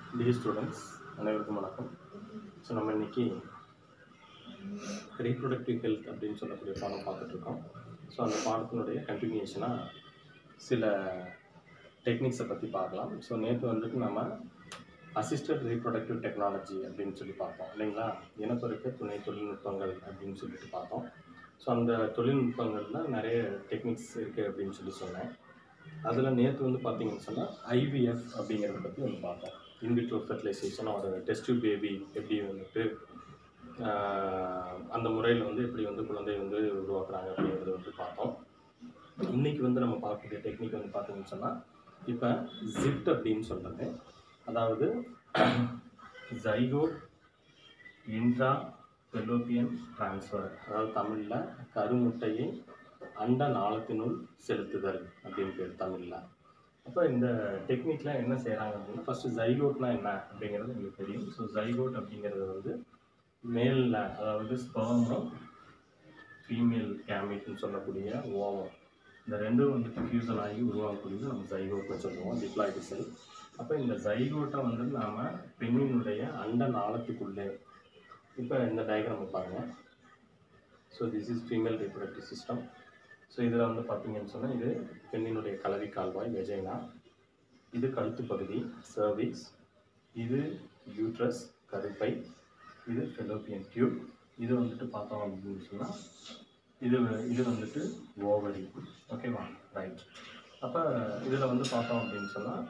டிஜி students அனைவருக்கும் வணக்கம் so நம்ம இன்னைக்கு ரீப்ரொடக்டிவ் ஹெல்த் அப்படின்னு சொல்லக்கூடிய பாடம் பார்த்துட்ருக்கோம் ஸோ அந்த பாடத்தினுடைய கண்டினியூஷனாக சில டெக்னிக்ஸை பற்றி பார்க்கலாம் ஸோ நேற்று வந்துட்டு நம்ம அசிஸ்டட் ரீப்ரொடக்டிவ் டெக்னாலஜி அப்படின்னு சொல்லி பார்த்தோம் இல்லைங்களா இனப்பெருக்க துணை தொழில்நுட்பங்கள் அப்படின்னு சொல்லிட்டு பார்த்தோம் ஸோ அந்த தொழில்நுட்பங்களில் நிறைய டெக்னிக்ஸ் இருக்குது அப்படின்னு சொல்லி சொன்னேன் அதில் நேற்று வந்து பார்த்தீங்கன்னு சொன்னால் ஐவிஎஃப் அப்படிங்கிறத பற்றி ஒன்று பார்த்தோம் இன்விட்ரோ ஃபெர்டிலைசேஷன் ஒரு டெஸ்ட் பேபி எப்படி வந்துட்டு ஆஹ், அந்த முறையில் வந்து எப்படி வந்து குழந்தை வந்து உருவாக்குறாங்க அப்படிங்கிறத வந்து பார்த்தோம் இன்னைக்கு வந்து நம்ம பார்க்கக்கூடிய டெக்னிக் வந்து பார்த்தீங்கன்னு சொன்னால் இப்போ ஜிப்ட் அப்படின்னு சொல்கிறது அதாவது ஜைகோட் இன்ட்ரா பெலோப்பியன் டிரான்ஸ்ஃபர் அதாவது தமிழில் கருமுட்டையை அண்ட நாளத்தினுள் செலுத்துதல் அப்படின்னு பேர் தமிழில் அப்போ இந்த டெக்னிக்கில் என்ன செய்கிறாங்க அப்படின்னா ஃபஸ்ட்டு ஜைகோட்னா என்ன அப்படிங்கிறது உங்களுக்கு தெரியும் ஸோ ஜைகோட் அப்படிங்கிறது வந்து மேலில் அதாவது ஸ்பர்மும் ஃபீமேல் கேமிட்னு சொல்லக்கூடிய ஓவம் இந்த ரெண்டும் வந்துட்டு ஃபியூசன் ஆகி உருவாகக்கூடியது நம்ம ஜைகோட்னு சொல்லுவோம் டிப்ளாய்டு செல் அப்போ இந்த ஜைகோட்டை வந்து நாம் பெண்ணினுடைய அண்ட நாளத்துக்குள்ளே இப்போ இந்த டயக்ராம் பாருங்கள் so this is female reproductive system so இதில் வந்து பார்த்தீங்கன்னு சொன்னால் இது பெண்ணினுடைய கலவி கால்வாய் வெஜைனா இது கழுத்து பகுதி சர்விக்ஸ் இது யூட்ரஸ் கருப்பை இது ஃபெலோப்பியன் டியூப் இது வந்துட்டு பார்த்தோம் அப்படின்னு சொன்னால் இது இது வந்துட்டு ஓவரி ஓகேவா ரைட் அப்போ இதில் வந்து பார்த்தோம் அப்படின்னு சொன்னால்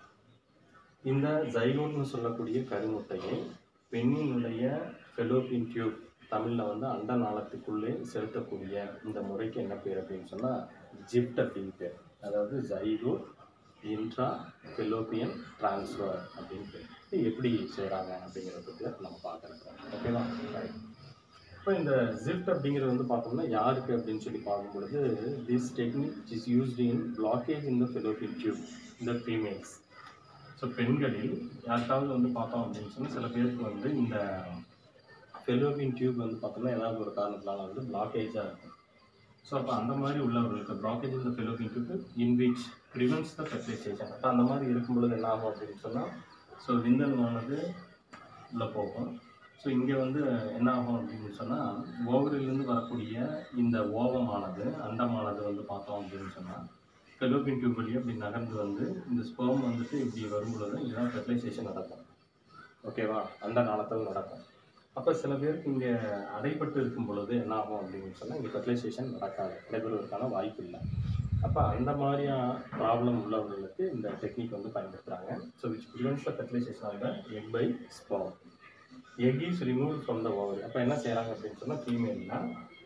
இந்த ஜைகோட்னு சொல்லக்கூடிய கருமுட்டையை பெண்ணினுடைய ஃபெலோப்பியன் டியூப் தமிழில் வந்து அண்ட நாளத்துக்குள்ளே செலுத்தக்கூடிய இந்த முறைக்கு என்ன பேர் அப்படின்னு சொன்னால் ஜிப்ட் அப்படின்னு பேர் அதாவது ஜைகோட் இன்ட்ரா ஃபெலோப்பியன் டிரான்ஸ்ஃபர் அப்படின்னு பேர் இது எப்படி செய்கிறாங்க அப்படிங்கிறத பற்றி நம்ம பார்க்குறோம் ஓகேவா ரைட் இப்போ இந்த ஜிப்ட் அப்படிங்கிறது வந்து பார்த்தோம்னா யாருக்கு அப்படின்னு சொல்லி பார்க்கும்பொழுது this technique is used in blockage in the fallopian tube இந்த ஃபீமேல்ஸ் ஸோ பெண்களில் யாருக்காவது வந்து பார்த்தோம் அப்படின்னு சொன்னால் சில பேருக்கு வந்து இந்த ஃபெலோபியன் டியூப் வந்து பார்த்தோம்னா ஏதாவது ஒரு காரணத்தினால வந்து பிளாக்கேஜாக இருக்கும் ஸோ அப்போ அந்த மாதிரி உள்ளவர்களுக்கு பிளாக்கேஜ் இந்த fallopian tube in which prevents the fertilisation அப்போ அந்த மாதிரி இருக்கும் பொழுது என்ன ஆகும் அப்படின்னு சொன்னால் ஸோ விந்தணுவானது உள்ளே போகும் ஸோ இங்கே வந்து என்ன ஆகும் அப்படின்னு சொன்னால் ஓவரிலிருந்து வரக்கூடிய இந்த ஓவமானது அண்டமானது வந்து பார்த்தோம் அப்படின்னு சொன்னால் ஃபெலோபியன் டியூப் வழியாக இப்படி நகர்ந்து வந்து இந்த ஸ்பெர்ம் வந்துட்டு இப்படி வரும் பொழுது இதுதான் ஃபெர்டிலைசேஷன் நடக்கும் ஓகேவா அந்த காலத்தில் நடக்கும் அப்போ சில பேருக்கு இங்கே அடைப்பட்டு இருக்கும் பொழுது என்ன ஆகும் அப்படின்னு சொன்னால் இங்கே ஃபெர்டிலைசேஷன் நடக்காது நடைபெறுவதற்கான வாய்ப்பு இல்லை அப்போ அந்த மாதிரியான ப்ராப்ளம் உள்ளவர்களுக்கு இந்த டெக்னிக் வந்து பயன்படுத்துகிறாங்க so which prevents the fertilisation of the egg by sperm egg is remove from the ovary அப்போ என்ன செய்கிறாங்க அப்படின்னு சொன்னால் ஃபீமேல்னா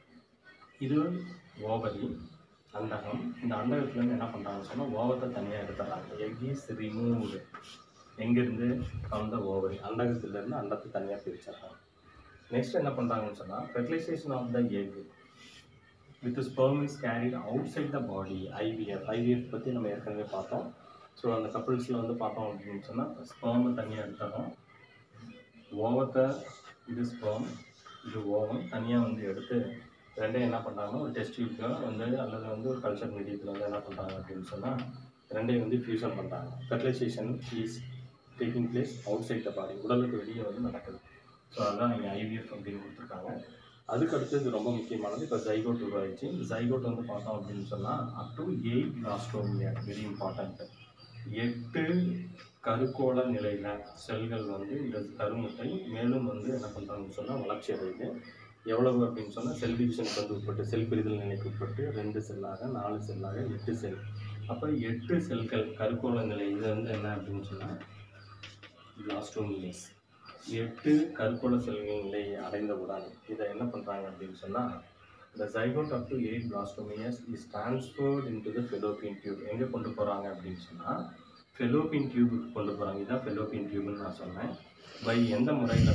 இது ஓவரி அண்டகம் இந்த அண்டகத்துலேருந்து என்ன பண்ணுறாங்கன்னு சொன்னால் ஓவத்தை தனியாக எடுத்துடுறாங்க எக் இஸ் ரிமூவ்டு எங்கேருந்து ஃப்ரம் த ஓவரி அண்டகத்துலேருந்து அண்டத்தை தனியாக பிரிச்சிடுறாங்க நெக்ஸ்ட் என்ன பண்ணுறாங்கன்னு சொன்னால் fertilisation of the egg with sperm is carried outside the body IVF IVF பற்றி நம்ம ஏற்கனவே பார்த்தோம் ஸோ அந்த கப்பிள்ஸில் வந்து பார்த்தோம் அப்படின்னு சொன்னால் ஸ்பெர்மை தனியாக எடுத்துறோம் ஓவத்தை இது ஸ்பெர்ம் இது ஓவம் தனியாக வந்து எடுத்து ரெண்டையும் என்ன பண்ணுறாங்கன்னா ஒரு டெஸ்ட் டியூப்ல வந்து அல்லது வந்து ஒரு கல்ச்சர் மீடியத்தில் வந்து என்ன பண்ணுறாங்க அப்படின்னு சொன்னால் ரெண்டையும் வந்து ஃபியூஷன் பண்ணுறாங்க fertilisation is taking place outside the body உடலுக்கு வெளியே வந்து நடக்குது ஸோ அதான் இங்கே ஐவிஎஃப் அப்படின்னு கொடுத்துருக்காங்க அதுக்கு அடுத்தது ரொம்ப முக்கியமானது இப்போ ஜைகோட் உருவாயிடுச்சு இந்த ஜைகோட் வந்து பார்த்தோம் அப்படின்னு சொன்னால் up to eight blastomere very important எட்டு கருக்கோள நிலையில் செல்கள் வந்து இந்த கருமுட்டை மேலும் வந்து என்ன பண்ணுறாங்கன்னு சொன்னால் வளர்ச்சி அடையுது எவ்வளவு அப்படின்னு சொன்னால் செல் டிவிஷனுக்கு வந்து உட்பட்டு செல் பிரிதல் நிலைக்கு உட்பட்டு ரெண்டு செல்லாக நாலு செல்லாக எட்டு செல் அப்போ எட்டு செல்கள் கருக்கோள நிலை இது வந்து என்ன அப்படின்னு சொன்னால் பிளாஸ்டோமியஸ் எட்டு கருக்கோள செல்கள் நிலை அடைந்தவுடன் இதை என்ன பண்ணுறாங்க அப்படின்னு சொன்னால் the zygote up to 8 blastomeres is transferred into the fallopian tube எங்கே கொண்டு போகிறாங்க அப்படின்னு சொன்னால் fallopian tube கொண்டு போகிறாங்க இதுதான் fallopian tubeன்னு நான் சொன்னேன் பை எந்த முறையில்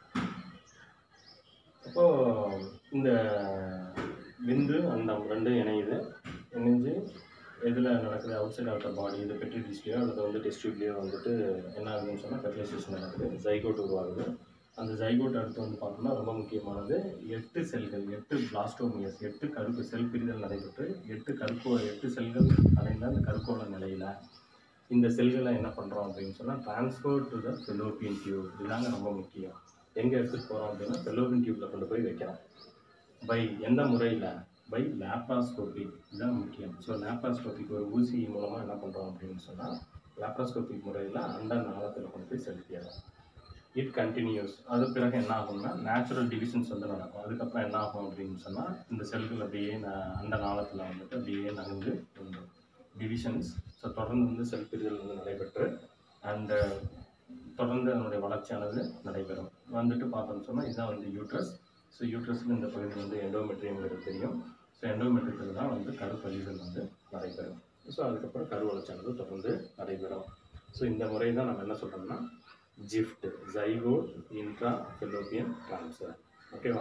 அப்போது இந்த விந்து அண்டம் ரெண்டும் இணையுது இணைஞ்சு எதில் நடக்குது outside of the body இது பெட்ரி டிஸ்ட்ரியோ அல்லது வந்து டெஸ்ட் டியூப்லேயோ வந்துட்டு என்ன ஆகுதுன்னு சொன்னால் ஃபெர்டிலைசேஷன் நடக்குது ஜைகோட் உருவாகுது அந்த ஜைகோட் அடுத்து வந்து பார்த்தோம்னா ரொம்ப முக்கியமானது எட்டு செல்கள் எட்டு பிளாஸ்டோமியஸ் எட்டு கருப்பு செல் பிரிதல் நடைபெற்று எட்டு கருக்கோ எட்டு செல்கள் அடைந்த அந்த கருக்கோள நிலையில் இந்த செல்களை என்ன பண்ணுறோம் அப்படின்னு சொன்னால் transfer to the fallopian tube இதுதாங்க ரொம்ப முக்கியம் எங்கே எடுத்துகிட்டு போகிறோம் அப்படின்னா ஃபெலோபியன் டியூப்பில் கொண்டு போய் வைக்கிறோம் பை எந்த முறையில் பை லேப்ராஸ்கோபி இதுதான் முக்கியம் ஸோ லேப்ராஸ்கோபிக்கு ஒரு ஊசி மூலமாக என்ன பண்ணுறோம் அப்படின்னு சொன்னால் லேப்ராஸ்கோபிக் முறையில் அண்ட நாளத்தில் கொண்டு போய் செலுத்திடுறோம் இட் கண்டினியூஸ் அது பிறகு என்ன ஆகும்னா நேச்சுரல் டிவிஷன்ஸ் வந்து நடக்கும் அதுக்கப்புறம் என்ன ஆகும் அப்படின்னு சொன்னால் இந்த செல்கள் அப்படியே ந- அண்ட நாளத்தில் வந்துட்டு அப்படியே நகர்ந்து வந்துடும் டிவிஷன்ஸ் ஸோ தொடர்ந்து வந்து செல் பிரிதல் வந்து நடைபெற்று அண்ட் தொடர்ந்து அதனுடைய வளர்ச்சியானது நடைபெறும் வந்துட்டு பார்த்தோம்னு சொன்னால் இதுதான் வந்து யூட்ரஸ் ஸோ யூட்ரஸில் இந்த பகுதி வந்து எண்டோமெட்ரியங்கிறது தெரியும் ஸோ எண்டோமெட்ரியத்தில் தான் வந்து கருப்பதிகள் வந்து நடைபெறும் ஸோ அதுக்கப்புறம் கரு வளர்ச்சியானது தொடர்ந்து நடைபெறும் ஸோ இந்த முறை தான் நம்ம என்ன சொல்கிறோம்னா GIFT zygote intra fallopian transfer ஓகேவா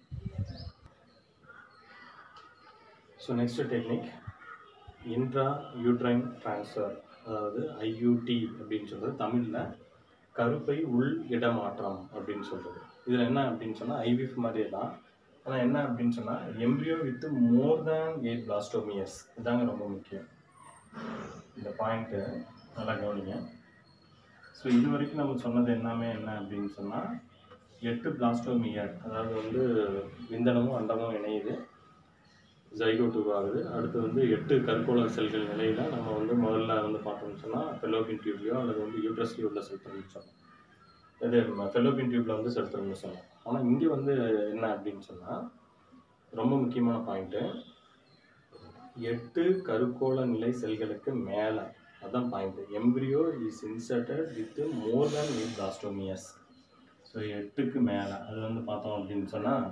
so next technique intra uterine transfer அதாவது ஐயூடி அப்படின்னு சொல்கிறது தமிழில் கருப்பை உள் இடமாற்றம் அப்படின்னு சொல்கிறது இதில் என்ன அப்படின்னு சொன்னால் ஐவிஎஃப் மாதிரியே தான் ஆனால் என்ன அப்படின்னு சொன்னால் embryo with more than eight blastomeres இதாங்க ரொம்ப முக்கியம் இந்த பாயிண்ட்டு நல்லா கவனிங்க ஸோ இது வரைக்கும் நம்ம சொன்னது எல்லாமே என்ன அப்படின்னு சொன்னால் எட்டு பிளாஸ்டோமியர் அதாவது வந்து விந்தனமும் அண்டமும் இணையுது ஜைகோட் உருவாகுது அடுத்து வந்து எட்டு கற்கோள செல்கள் நிலையில் நம்ம வந்து முதல்ல வந்து பார்த்தோம்னு சொன்னால் ஃபெலோபின் டியூப்லையோ அல்லது வந்து யூட்ரஸ் டியூப்பில் செலுத்தணும்னு சொன்னோம் இது ஃபெலோபின் டியூப்பில் வந்து செலுத்தணும்னு சொன்னோம் ஆனால் இங்கே வந்து என்ன அப்படின்னு சொன்னால் ரொம்ப முக்கியமான பாயிண்ட்டு எட்டு கருக்கோள நிலை செல்களுக்கு மேலே அதான் point embryo is inserted with more than eight blastomeres so எட்டுக்கு மேலே அது வந்து பார்த்தோம் அப்படின்னு சொன்னால்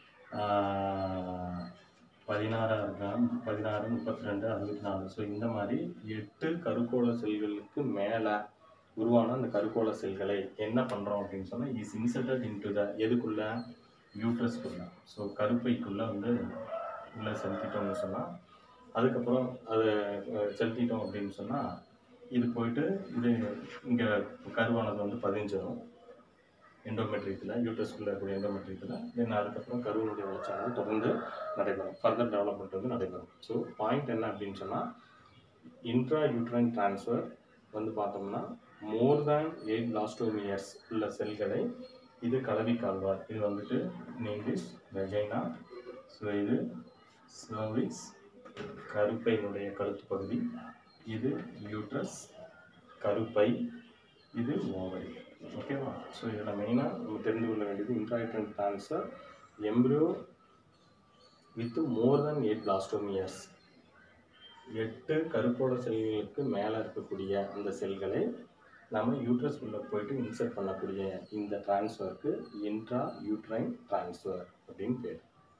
பதினாறு கிராம் பதினாறு முப்பத்தி ரெண்டு அறுபத்தி நாலு ஸோ இந்த மாதிரி எட்டு கருக்கோள செல்களுக்கு மேலே உருவான அந்த கருக்கோள செல்களை என்ன பண்ணுறோம் அப்படின்னு சொன்னால் இஸ் இன்சர்டட் இன்டு த எதுக்குள்ள யூட்ரஸ்க்குள்ள ஸோ கருப்பைக்குள்ளே வந்து உள்ளே செலுத்திட்டோம்னு சொன்னால் அதுக்கப்புறம் அதை அஹ், செலுத்திட்டோம் அப்படின்னு சொன்னால் இது போயிட்டு இது இங்கே கருவானது வந்து பதிஞ்சிடும் எண்டோமெட்ரியத்தில் யூட்ரஸ்குள்ளே இருக்கக்கூடிய எண்டோமெட்ரியத்தில் தென் அதுக்கப்புறம் கருவினுடைய வளர்ச்சியானது தொடர்ந்து நடைபெறும் ஃபர்தர் டெவலப்மெண்ட் வந்து நடைபெறும் ஸோ பாயிண்ட் என்ன அப்படின்னு சொன்னால் இன்ட்ரா யூட்ரைன் ட்ரான்ஸ்ஃபர் வந்து பார்த்தோம்னா மோர் தேன் எயிட் பிளாஸ்டோமியர்ஸ் உள்ள செல்களை இது கலவி கால்வாய் இது வந்துட்டு நேங்கிஸ் வெஜைனா ஸோ இது சர்விக்ஸ் கருப்பையினுடைய கழுத்து பகுதி இது யூட்ரஸ் கருப்பை இது ஓவரி ஓகேவா ஸோ இதில் மெயினாக நம்ம தெரிந்து கொள்ள வேண்டியது intrauterine transfer embryo with more than eight blastomeres எட்டு கருப்போட செல்களுக்கு மேலே இருக்கக்கூடிய அந்த செல்களை நம்ம யூட்ரஸ் உள்ள போயிட்டு இன்சர்ட் பண்ணக்கூடிய இந்த ட்ரான்ஸ்ஃபருக்கு இன்ட்ரா யூட்ரைன் ட்ரான்ஸ்ஃபர் அப்படின்னு பேர்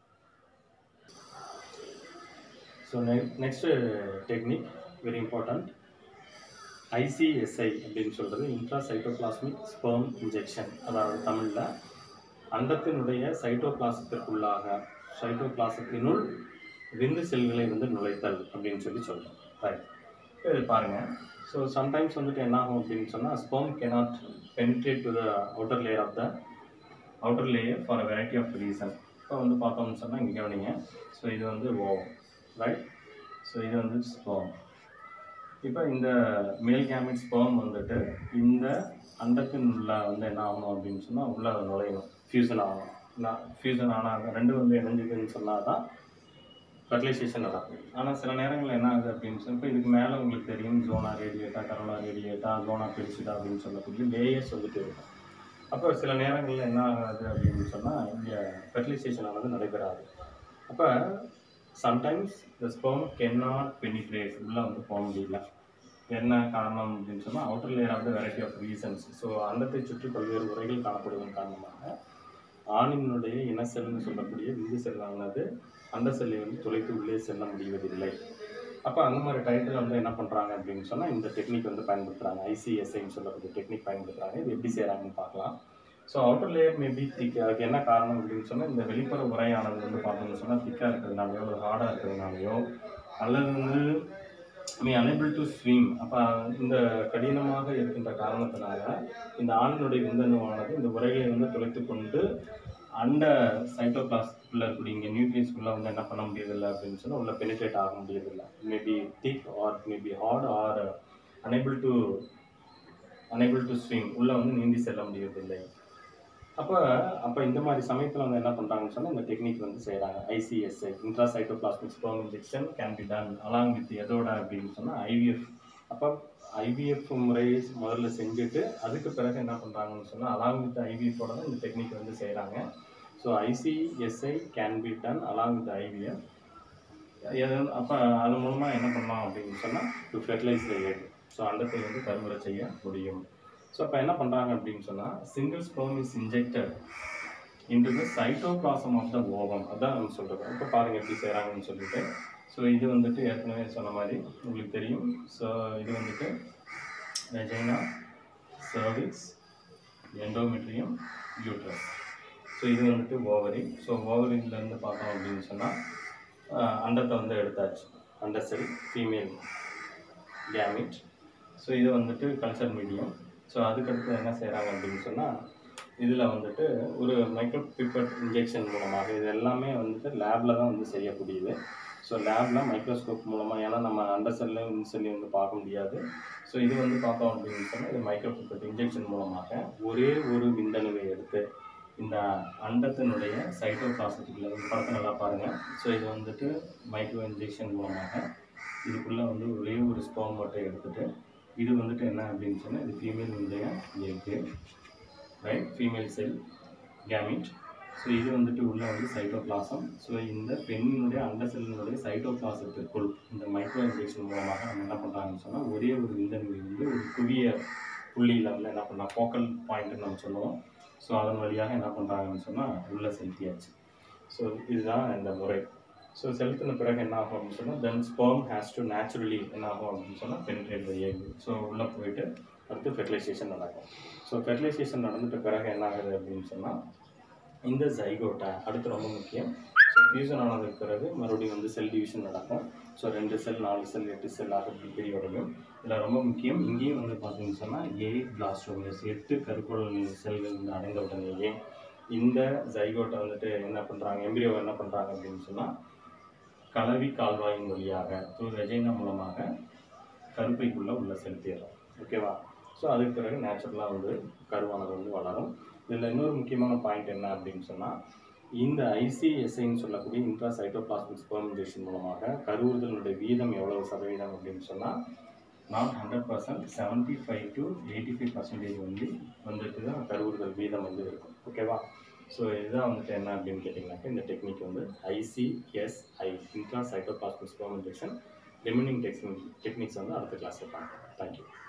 so next technique very important ICSI அப்படின்னு சொல்கிறது இன்ட்ராசைட்டோபிளாஸ்மிக் ஸ்பெர்ம் இன்ஜெக்ஷன் அதாவது தமிழில் அண்டத்தினுடைய சைட்டோபிளாசத்திற்குள்ளாக சைட்டோபிளாசத்தினுள் விந்து செல்களை வந்து நுழைத்தல் அப்படின்னு சொல்லி சொல்கிறோம் ரைட் இது பாருங்கள் ஸோ சம்டைம்ஸ் வந்துட்டு என்ன ஆகும் அப்படின்னு சொன்னால் sperm cannot penetrate to the outer layer of the outer layer for a variety of reason இப்போ வந்து பார்த்தோம்னு சொன்னால் இங்கே கவனிங்க ஸோ இது வந்து ஓவம் ரைட் ஸோ இது வந்து ஸ்பெர்ம் இப்போ இந்த மேல் கேமிட் ஸ்பெர்ம் வந்துட்டு இந்த அண்டத்தின் உள்ள வந்து என்ன ஆகணும் அப்படின்னு சொன்னால் உள்ள நுழையணும் ஃபியூசன் ஆகணும் நான் ஃபியூசன் ஆனால் ரெண்டு வந்து இணைஞ்சுதுன்னு சொன்னால் தான் ஃபர்டிலைசேஷன் நடக்கும் ஆனால் சில நேரங்களில் என்ன ஆகுது அப்படின்னு சொல்லி இப்போ இதுக்கு மேலே உங்களுக்கு தெரியும் zona radiata corona radiata zona pellucida அப்படின்னு சொல்லக்கூடிய லேயர்ஸ் வந்துட்டு இருக்கும் அப்போ சில நேரங்களில் என்ன ஆகாது அப்படின்னு சொன்னால் இங்கே ஃபெர்டிலைசேஷன் ஆனது நடைபெறாது அப்போ sometimes the sperm cannot penetrate உள்ளே வந்து போக முடியல என்ன காரணம் அப்படின்னு சொன்னால் outer layer of the variety of reasons so அண்டத்தை சுற்றி பல்வேறு உரைகள் காணப்படுவதன் காரணமாக ஆணினுடைய இன செல்னு சொல்லக்கூடிய விந்து செல்லானது அந்த செல்லை வந்து துளைத்து உள்ளே செல்ல முடிவதில்லை அப்போ அந்த மாதிரி டைட்டில் வந்து என்ன பண்ணுறாங்க அப்படின்னு சொன்னால் இந்த டெக்னிக் வந்து பயன்படுத்துகிறாங்க ஐசிஎஸ்ஐன்னு சொல்லக்கூடிய டெக்னிக் பயன்படுத்துகிறாங்க இது எப்படி செய்கிறாங்கன்னு பார்க்கலாம் so outer layer maybe thick அதுக்கு என்ன காரணம் அப்படின்னு சொன்னால் இந்த வெளிப்புற உரையானது வந்து பார்த்தோம்னு சொன்னால் திக்காக இருக்கிறதுனாலையோ ஒரு ஹார்டாக இருக்கிறதுனாலையோ அல்லது வந்து மீ unable டு ஸ்விம் அப்போ இந்த கடினமாக இருக்கின்ற காரணத்தினால இந்த ஆணினுடைய விந்தணுவானது இந்த உரைகளை வந்து துளைத்து கொண்டு அண்ட சைட்டோபிளாஸ்டில் இருக்கக்கூடிய இங்கே நியூக்ளியஸ்குள்ளே வந்து என்ன பண்ண முடியதில்லை அப்படின்னு சொன்னால் உள்ள பெனிட்ரேட் ஆக முடியதில்லை maybe thick or maybe hard or unable to unable to swim உள்ளே வந்து நீந்தி செல்ல முடியறதில்லை அப்போ அப்போ இந்த மாதிரி சமயத்தில் வந்து என்ன பண்ணுறாங்கன்னு சொன்னால் இந்த டெக்னிக் வந்து செய்கிறாங்க ICSI intracytoplasmic sperm injection can be done along with எதோட அப்படின்னு சொன்னால் ஐவிஎஃப் அப்போ ஐவிஎஃப் முறையை முதல்ல செஞ்சுட்டு அதுக்கு பிறகு என்ன பண்ணுறாங்கன்னு சொன்னால் அலாங் வித் ஐவிஎஃபோட தான் இந்த டெக்னிக் வந்து செய்கிறாங்க so ICSI can be done along with IVF அப்போ அது மூலமாக என்ன பண்ணலாம் அப்படின்னு சொன்னால் to fertilise the egg so அண்டத்தை வந்து கருமுறை செய்ய முடியும் ஸோ அப்போ என்ன பண்ணுறாங்க அப்படின்னு சொன்னால் single sperm is injected into the cytoplasm of the ovum அதான் நம்ம சொல்கிறது இப்போ பாருங்கள் எப்படி செய்கிறாங்கன்னு சொல்லிட்டு ஸோ இது வந்துட்டு ஏற்கனவே சொன்ன மாதிரி உங்களுக்கு தெரியும் ஸோ இது வந்துட்டு vagina cervix endometrium uterus so இது வந்துட்டு ஓவரி ஸோ ஓவரியிலேருந்து பார்த்தோம் அப்படின்னு சொன்னால் அண்டத்தை வந்து எடுத்தாச்சு அண்டர் செல் ஃபீமேல் கேமிட் ஸோ இது வந்துட்டு கல்ச்சர் மீடியம் ஸோ அதுக்கடுத்து என்ன செய்கிறாங்க அப்படின்னு சொன்னால் இதில் வந்துட்டு ஒரு மைக்ரோ பிப்பட் இன்ஜெக்ஷன் மூலமாக இது எல்லாமே வந்துட்டு லேபில் தான் வந்து செய்யக்கூடியது ஸோ லேபில் மைக்ரோஸ்கோப் மூலமாக ஏன்னா நம்ம அண்டர் செல்லையும் இன் செல்லையும் வந்து பார்க்க முடியாது ஸோ இது வந்து பார்த்தோம் அப்படின்னு சொன்னால் இது மைக்ரோ பிப்பட் இன்ஜெக்ஷன் மூலமாக ஒரே ஒரு விந்தணுவை எடுத்து இந்த அண்டத்தினுடைய சைட்டோபிளாசத்துக்குள்ள இந்த படத்தை நல்லா பாருங்கள் ஸோ இது வந்துட்டு மைக்ரோ இன்ஜெக்ஷன் மூலமாக இதுக்குள்ளே வந்து ஒரே ஒரு ஸ்போம் மட்டும் எடுத்துகிட்டு இது வந்துட்டு என்ன அப்படின்னு சொன்னால் இது ஃபீமேலுடைய egg right female cell gamete so இது வந்துட்டு உள்ளே வந்து சைட்டோபிளாசம் ஸோ இந்த பெண்ணினுடைய அண்ட செல்லினுடைய சைட்டோபிளாசத்திற்குள் இந்த மைக்ரோ இன்ஜெக்ஷன் மூலமாக நம்ம என்ன பண்ணுறாங்கன்னு சொன்னால் ஒரே ஒரு விந்தணுவை வந்து ஒரு குவிய புள்ளியில் வந்து என்ன பண்ணலாம் ஃபோக்கல் பாயிண்ட்னு நம்ம சொல்லுவோம் ஸோ அதன் வழியாக என்ன பண்ணுறாங்கன்னு சொன்னால் உள்ளே செலுத்தியாச்சு ஸோ இதுதான் இந்த முறை ஸோ செலுத்தின பிறகு என்ன ஆகும் அப்படின்னு சொன்னால் then sperm has to naturally என்ன ஆகும் அப்படின்னு சொன்னால் பென்ட்ரேட் த எக் ஸோ உள்ளே போயிட்டு அடுத்து ஃபெர்டிலைசேஷன் நடக்கும் ஸோ ஃபெர்டிலைசேஷன் நடந்துட்ட பிறகு என்ன ஆகுது அப்படின்னு சொன்னால் இந்த ஜைகோட்டை அடுத்து ரொம்ப முக்கியம் ஸோ ஃபியூசன் ஆனதுக்கு பிறகு மறுபடியும் வந்து செல் டிவிஷன் நடக்கும் ஸோ ரெண்டு செல் நாலு செல் எட்டு செல் ஆக இப்படி பெரிய வரையும் இதில் ரொம்ப முக்கியம் இங்கேயும் வந்து பார்த்தீங்கன்னு சொன்னால் ஏ பிளாஸ்டோமியஸ் எட்டு கருப்பொருள் செல்கள் வந்து அடைந்த உடனேயே இந்த ஜைகோட்டை வந்துட்டு என்ன பண்ணுறாங்க எம்பிரியோ என்ன பண்ணுறாங்க அப்படின்னு சொன்னால் கலவி கால்வாயின் வழியாக த்ரூ ரெஜைனா மூலமாக கருப்பைக்குள்ளே உள்ள செலுத்திடுறோம் ஓகேவா ஸோ அதுக்கு பிறகு நேச்சுரலாக வந்து கருவானது வந்து வளரும் இதில் இன்னொரு முக்கியமான பாயிண்ட் என்ன அப்படின்னு சொன்னால் இந்த ஐசிஎஸ்ஐன்னு சொல்லக்கூடிய இன்ட்ரா சைட்டோபிளாஸ்மிக் ஸ்பெர்ம் இன்ஜெக்ஷன் மூலமாக கருவுறுதலுடைய வீதம் எவ்வளவு சதவீதம் அப்படின்னு சொன்னால் not hundred percent seventy five to eighty five percentage வந்து வந்துட்டு தான் கருவுறுதல் வீதம் வந்து இருக்கும் ஓகேவா ஸோ இதுதான் வந்துட்டு என்ன அப்படின்னு கேட்டிங்கனாக்கா இந்த டெக்னிக் வந்து ICSI intra cytoplasmic sperm injection remaining technique techniques வந்து அடுத்த கிளாஸில் பார்க்கலாம் தேங்க்யூ